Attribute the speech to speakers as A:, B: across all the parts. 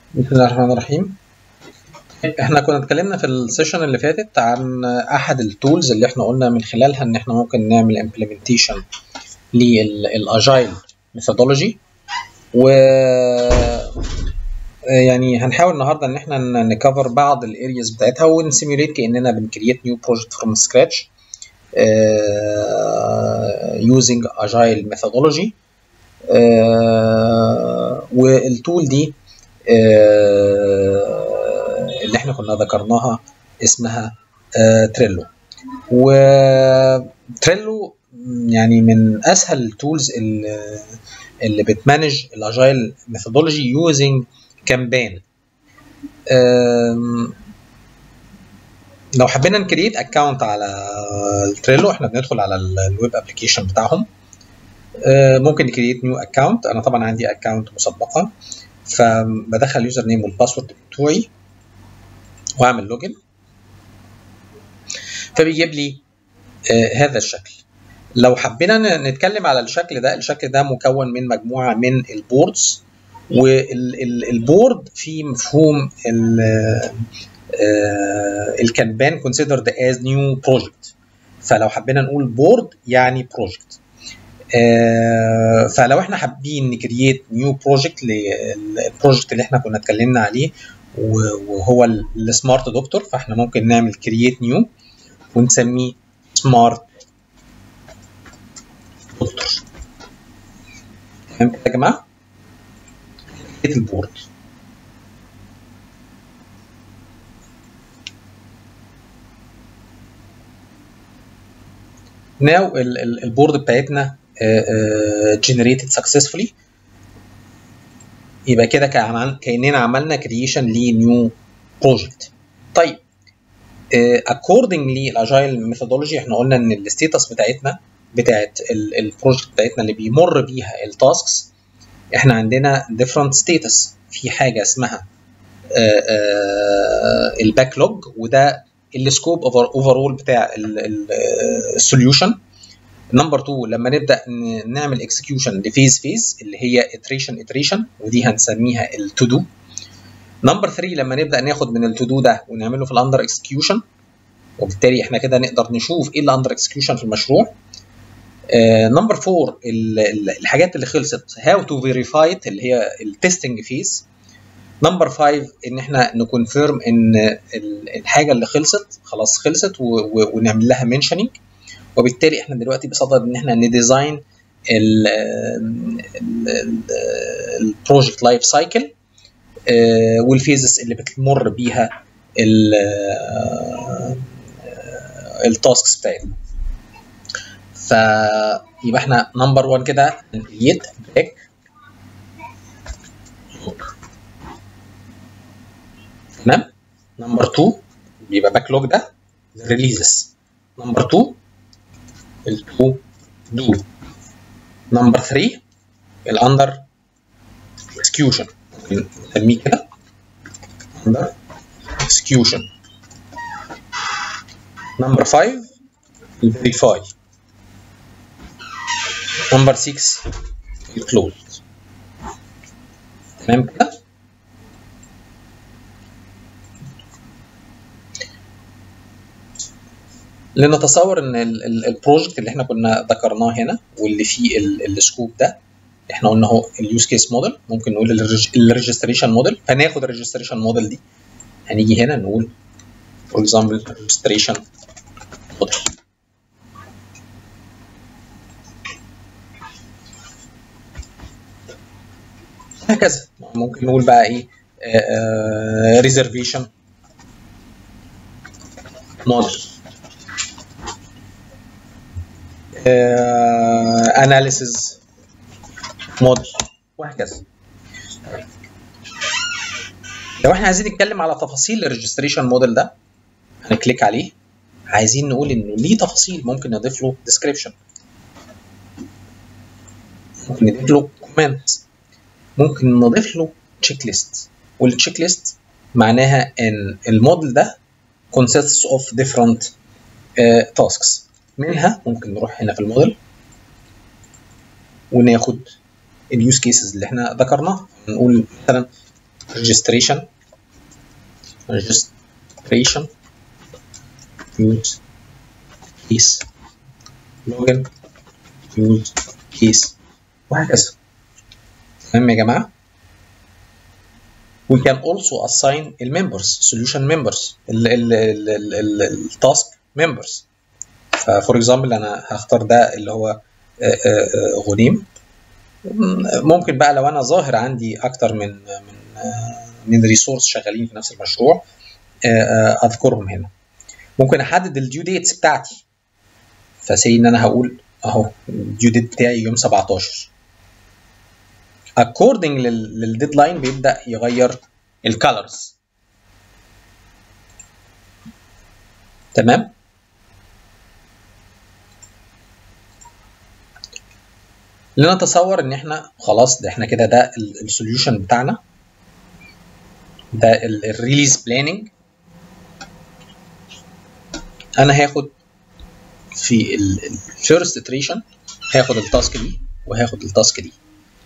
A: بسم الله الرحمن الرحيم احنا كنا اتكلمنا في السيشن اللي فاتت عن احد التولز اللي احنا قلنا من خلالها ان احنا ممكن نعمل امبلمنتيشن للاجايل ميثودولوجي و يعني هنحاول النهارده ان احنا نكفر بعض الارياز بتاعتها ونسيميوليت كاننا بنكريت نيو بروجكت فروم سكراتش using agile methodology والتول دي اللي احنا كنا ذكرناها اسمها تريلو وتريلو يعني من اسهل التولز اللي, اللي بتمانج الاجايل ميثودولوجي يوزنج كامبين لو حبينا نكريت اكونت على التريلو احنا بندخل على الويب ابلكيشن بتاعهم ممكن نكريت نيو اكونت انا طبعا عندي اكونت مسبقا فبدخل اليوزر نيم والباسورد بتوعي واعمل لوجن فبيجيب لي آه هذا الشكل لو حبينا نتكلم على الشكل ده الشكل ده مكون من مجموعه من البوردز والبورد فيه مفهوم الكانبان considered as new project فلو حبينا نقول بورد يعني بروجكت آه فلو احنا حابين نكريت نيو بروجكت للبروجكت اللي احنا كنا اتكلمنا عليه وهو السمارت دكتور فاحنا ممكن نعمل كرييت نيو ونسميه سمارت دكتور تمام كده يا جماعه كرييت البورد ناو البورد بتاعتنا generated successfully يبقى كده كاننا عملنا كرييشن لنيو بروجكت طيب according للاجايل ميثودولوجي احنا قلنا ان الستيتس بتاعتنا بتاعت البروجكت بتاعتنا اللي بيمر بيها التاسكس احنا عندنا different status في حاجه اسمها الباك لوج وده السكوب اوفر بتاع السوليوشن نمبر 2 لما نبدا نعمل اكسكيوشن لفيز فيز اللي هي iteration iteration ودي هنسميها التو دو نمبر 3 لما نبدا ناخد من التو دو ده ونعمله في الاندر اكسكيوشن وبالتالي احنا كده نقدر نشوف ايه اللي اندر اكسكيوشن في المشروع نمبر uh, 4 الحاجات اللي خلصت هاو تو فيريفاي اللي هي التستنج فيز نمبر 5 ان احنا نكونفيرم ان الحاجه اللي خلصت خلاص خلصت ونعمل لها منشننج وبالتالي احنا دلوقتي بصدد ان احنا نديزاين البروجكت لايف سايكل والفيزز اللي بتمر بيها التاسكس بتاعتنا فيبقى احنا نمبر 1 كده نكريت باك تمام نمبر 2 بيبقى باك لوج ده ريليزز نمبر 2 التو دو نمبر 3 الاندر اكسكيوشن ممكن نسميه كده اندر اكسكيوشن نمبر 5 الفيريفاي نمبر 6 الكلوز تمام كده لنتصور ان البروجكت اللي احنا كنا ذكرناه هنا واللي فيه السكوب ده احنا قلنا اهو اليوز كيس موديل ممكن نقول الريجستريشن موديل فناخد الريجستريشن موديل دي هنيجي هنا نقول فور اكزامبل ريجستريشن موديل هكذا ممكن نقول بقى ايه ريزرفيشن موديل اناليسز موديل وهكذا لو احنا عايزين نتكلم على تفاصيل الريجستريشن موديل ده هنكليك عليه عايزين نقول انه ليه تفاصيل ممكن نضيف له ديسكريبشن ممكن نضيف له كومنت ممكن نضيف له تشيك ليست والتشيك ليست معناها ان الموديل ده consists of different uh, tasks منها ممكن نروح هنا في الموديل وناخد اليوز كيسز اللي احنا ذكرناها نقول مثلا registration registration use case login use case وهكذا تمام يا جماعه we can also assign الممبرز solution members التاسك members فور اكزامبل انا هختار ده اللي هو غنيم ممكن بقى لو انا ظاهر عندي اكتر من من من ريسورس شغالين في نفس المشروع اذكرهم هنا ممكن احدد الديو ديتس بتاعتي فسي ان انا هقول اهو الديو ديت بتاعي يوم 17 according للديدلاين بيبدا يغير الكالرز تمام لنتصور ان احنا خلاص ده احنا كده ده السوليوشن بتاعنا ده الريليز بلاننج انا هاخد في الفيرست اتريشن هاخد التاسك دي وهاخد التاسك دي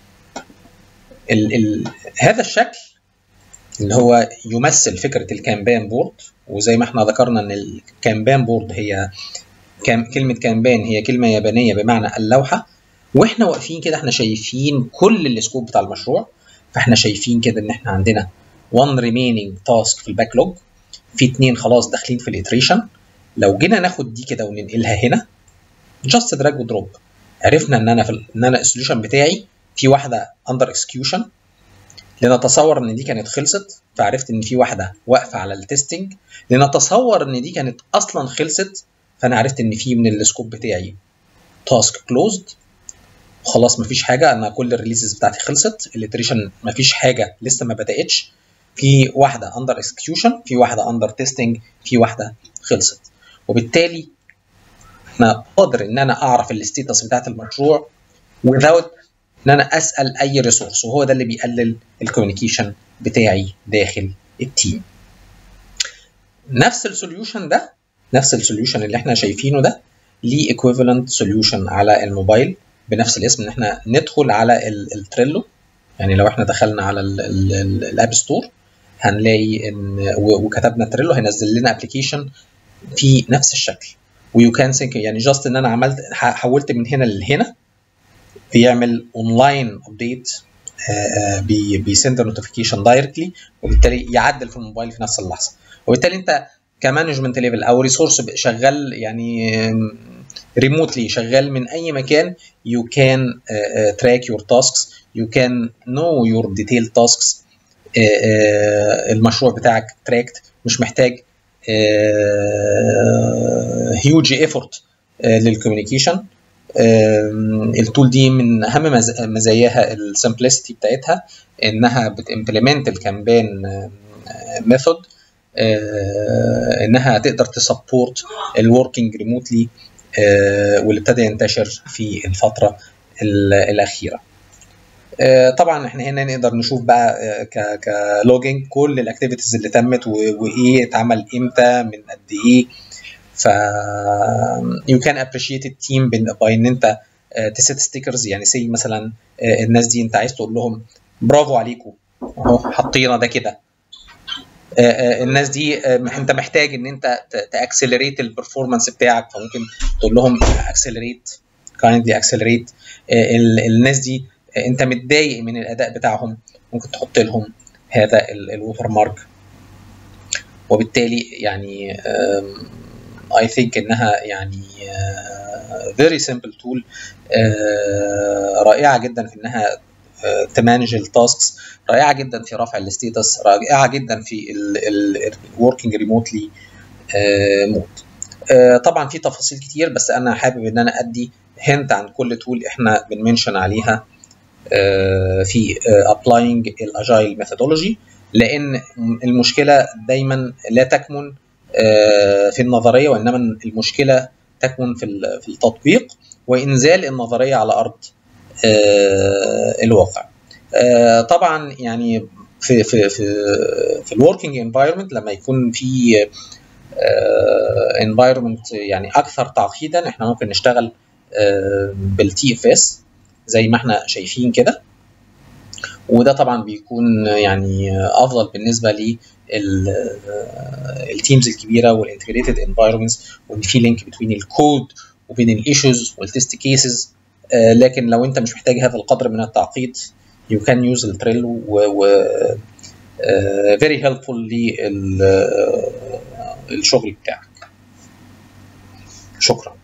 A: ال ال هذا الشكل اللي هو يمثل فكره الكامبان بورد وزي ما احنا ذكرنا ان الكامبان بورد هي كام كلمه كامبان هي كلمه يابانيه بمعنى اللوحه واحنا واقفين كده احنا شايفين كل السكوب بتاع المشروع فاحنا شايفين كده ان احنا عندنا 1 remaining task في الباك لوج في اتنين خلاص داخلين في الاتريشن لو جينا ناخد دي كده وننقلها هنا جاست دراج ودروب عرفنا ان انا في ان انا السوليوشن بتاعي في واحده اندر اكسكيوشن لنتصور ان دي كانت خلصت فعرفت ان في واحده واقفه على التستنج لنتصور ان دي كانت اصلا خلصت فانا عرفت ان في من السكوب بتاعي تاسك كلوزد خلاص مفيش حاجه انا كل الريليزز بتاعتي خلصت الاتريشن مفيش حاجه لسه ما بداتش في واحده اندر اكسكيوشن في واحده اندر تيستنج في واحده خلصت وبالتالي انا قادر ان انا اعرف الستيتس بتاعت المشروع without ان انا اسال اي ريسورس وهو ده اللي بيقلل الكوميونيكيشن بتاعي داخل التيم نفس السوليوشن ده نفس السوليوشن اللي احنا شايفينه ده ليه ايكويفالنت سوليوشن على الموبايل بنفس الاسم ان احنا ندخل على التريلو يعني لو احنا دخلنا على الاب ستور هنلاقي ان وكتبنا تريلو هينزل لنا ابلكيشن في نفس الشكل ويو كان سينك يعني جاست ان انا عملت حولت من هنا لهنا بيعمل اونلاين ابديت بيسند نوتيفيكيشن دايركتلي وبالتالي يعدل في الموبايل في نفس اللحظه وبالتالي انت كمانجمنت ليفل او ريسورس شغال يعني ريموتلي شغال من اي مكان you can uh, track your tasks you can know your detailed tasks uh, uh, المشروع بتاعك tracked مش محتاج huge effort للكوميونيكيشن التول دي من اهم مزاياها السمبلسيتي بتاعتها انها بتمبلمنت الكامبين ميثود انها تقدر تسبورت الوركينج ريموتلي واللي ابتدى ينتشر في الفتره الاخيره طبعا احنا هنا نقدر نشوف بقى كلوجينج كل الاكتيفيتيز اللي تمت وايه اتعمل امتى من قد ايه ف يو كان ابريشيت التيم باي ان انت تسيت ستيكرز يعني سي مثلا الناس دي انت عايز تقول لهم برافو عليكم اهو حطينا ده كده الناس دي انت محتاج ان انت تاكسلريت البرفورمانس بتاعك فممكن تقول لهم اكسلريت كايندلي اكسلريت الناس دي انت متضايق من الاداء بتاعهم ممكن تحط لهم هذا الووتر مارك وبالتالي يعني اي ثينك انها يعني فيري سمبل تول رائعه جدا في انها تمانج التاسكس رائعه جدا في رفع الستيتس رائعه جدا في الوركينج ريموتلي مود طبعا في تفاصيل كتير بس انا حابب ان انا ادي هنت عن كل تول احنا بنمنشن عليها في ابلاينج الاجايل ميثودولوجي لان المشكله دايما لا تكمن في النظريه وانما المشكله تكمن في في التطبيق وانزال النظريه على ارض الواقع طبعا يعني في في في في الوركينج انفايرمنت لما يكون في انفايرمنت يعني اكثر تعقيدا احنا ممكن نشتغل بالتي اف اس زي ما احنا شايفين كده وده طبعا بيكون يعني افضل بالنسبه للتيمز الكبيره والانتجريتد انفايرمنتس وان في لينك بين الكود وبين الايشوز والتست كيسز لكن لو انت مش محتاج هذا القدر من التعقيد you can use التريلو و, و uh, very helpful للشغل بتاعك شكرا